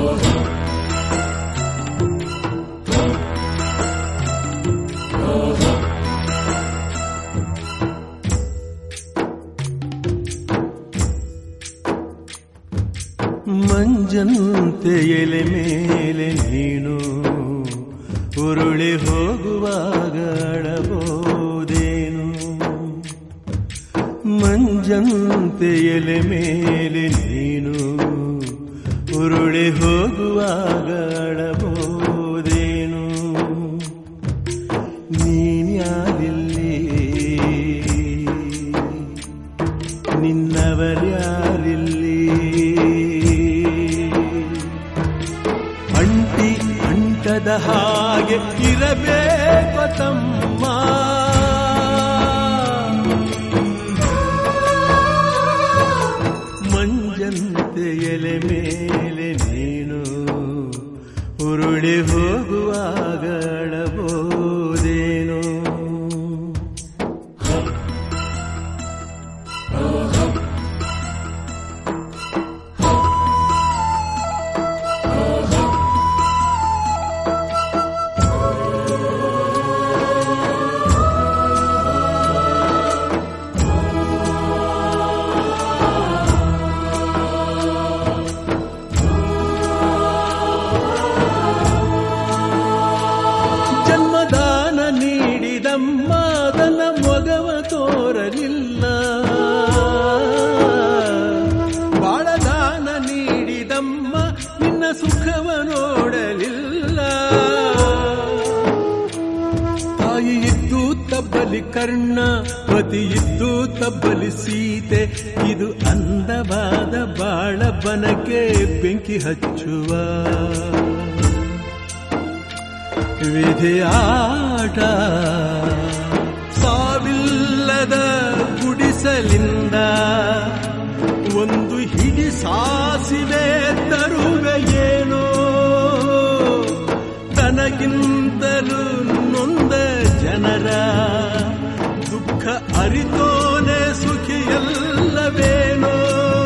ಮಂಜಂತೆ ಎಲೆ ಮೇಲೆ ನೀನು ಉರುಳಿ ಹೋಗುವಾಗ ಅಳಬೋದೇನು ಮಂಜಂತೆ ಎಲೆ ಮೇಲೆ ನೀನು ಉರುಳಿ ಹೋಗುವಾಗ ಅಳಬೋದೇನು ನೀನ್ಯಾರಿಲ್ಲಿ ನಿನ್ನವರ್ಯಾರಿಲ್ಲಿ ಅಂಟಿ ಅಂಟದ ಹಾಗೆ ಇರಬೇಕು ತಮ್ಮ ಮಂಜಂತೆ ಎಲೆ ಮೇಲೆ ನೀನು ಉರುಳಿ ಹೋಗುವಾಗ ಅಳಬೋದೇನೋ ಜನ್ಮದಾನ ನೀಡಿದಮ್ಮ ತನ್ನ ಮೊಗವ ತೋರಲಿಲ್ಲ ಬಾಳದಾನ ನೀಡಿದಮ್ಮ ನಿನ್ನ ಸುಖವ ನೋಡಲಿಲ್ಲ ತಾಯಿ ಇದ್ದು ತಬ್ಬಲಿ ಕರ್ಣ ಪತಿ ಇದ್ದು ತಬ್ಬಲಿ ಸೀತೆ ಇದು ಅಂದವಾದ ಬಾಳ ಬನಕ್ಕೆ ಬೆಂಕಿ ಹಚ್ಚುವ ವಿಧಿಯಾಟ ಸಾವಿಲ್ಲದ ಗುಡಿಸಲಿಂದ ಒಂದು ಹಿಡಿ ಸಾಸಿವೆ ತರುವೆಯೇನೋ ತನಗಿಂತಲೂ ನೊಂದ ಜನರ ದುಃಖ ಅರಿತೋನೆ ಸುಖಿಯಲ್ಲವೇನೋ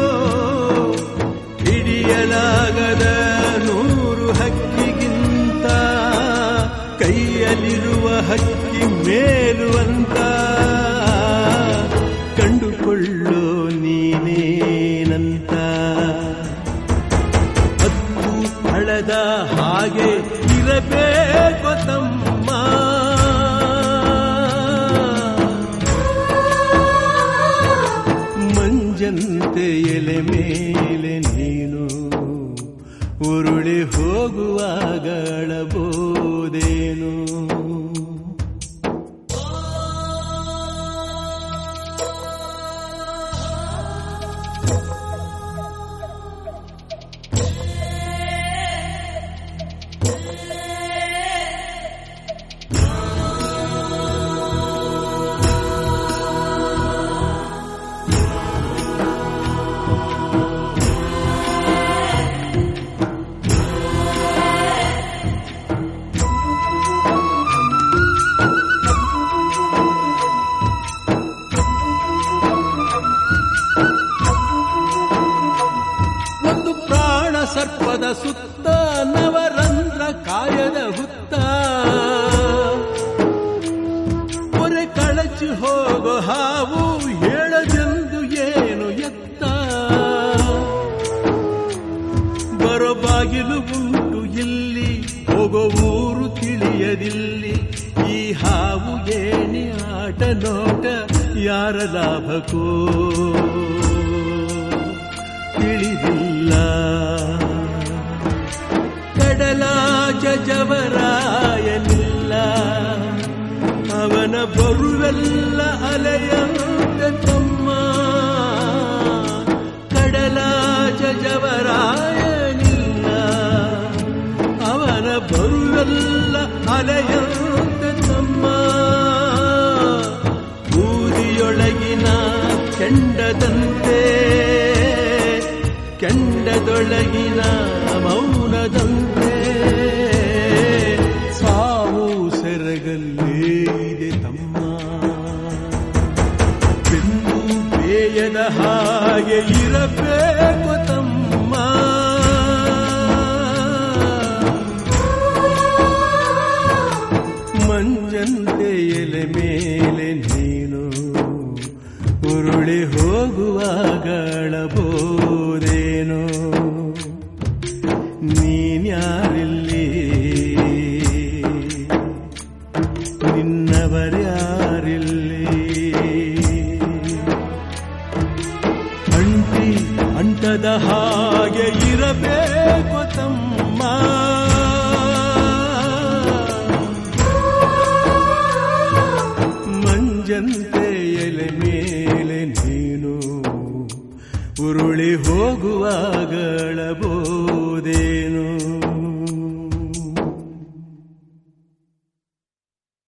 ಹಿಡಿಯಲಾಗದ ನೂರು ಹಕ್ಕಿಗಿಂತ ಕೈಯಲ್ಲಿರುವ ಹಕ್ಕಿ ಮೇಲು ಅಂತ ಕಂಡುಕೊಳ್ಳೋ ನೀನೇನಂತ ಹತ್ತು ಹಳದ ಹಾಗೆ ಇರಬೇಕು ತಮ್ಮ ಮಂಜಂತೆ ಎಲೆ ಮೇಲೆ ನೀನು ಉರುಳಿ ಹೋಗುವಾಗ ಅಳಬೋದೇನು ಒಂದು ಪ್ರಾಣ ಸರ್ಪದ ಸುತ್ತ ನವರಂಧ್ರ ಕಾಯದ ಹುತ್ತ ಹೊರೆ ಕಳಚಿ ಹೋಗೋ ಹಾವು ಹೇಳದೆಂದು ಏನು ಎತ್ತ ಬರೋ ಬಾಗಿಲು ಉಂಟು ಇಲ್ಲಿ ಹೋಗೋ ಊರು ತಿಳಿಯದಿಲ್ಲಿ ಈ ಹಾವು ಏಣಿ ಆಟ ನೋಟ ಯಾರ ಲಾಭಕ್ಕೋ ತಿಳಿದಿಲ್ಲ ಕಡಲಾಜ ಜವರಾಯನಿಲ್ಲ ಅವನ ಬರುವೆಲ್ಲ ಅಲೆಯಂತ ತಮ್ಮ ಕಡಲಾಜ ಜವರಾಯನಿಲ್ಲ ಅವನ ಬರುವೆಲ್ಲ ಅಲೆಯಂತ ತಮ್ಮ ಬೂದಿಯೊಳಗಿನ ಕೆಂಡದಂತೆ ಕೆಂಡದೊಳಗಿನ ಮೌನದಂತೆ ಸಾವು ಸೆರಗಲ್ಲೇ ಇದೆ ತಮ್ಮ ಬೆಂದು ಬೇಯದ ಹಾಗೆ ಇರಬೇಕು ತಮ್ಮ ನೀನ್ಯಾರಿಲ್ಲಿ ನಿನ್ನವರ್ಯಾರಿಲ್ಲಿ ಅಂಟಿ ಅಂಟದ ಹಾಗೆ ಇರಬೇಕು ತಮ್ಮ ಮಂಜಂತೆ ಎಲೆ ಮೇಲೆ ನೀನು ಉರುಳಿ ಹೋಗುವಾಗಳಬೋದೆ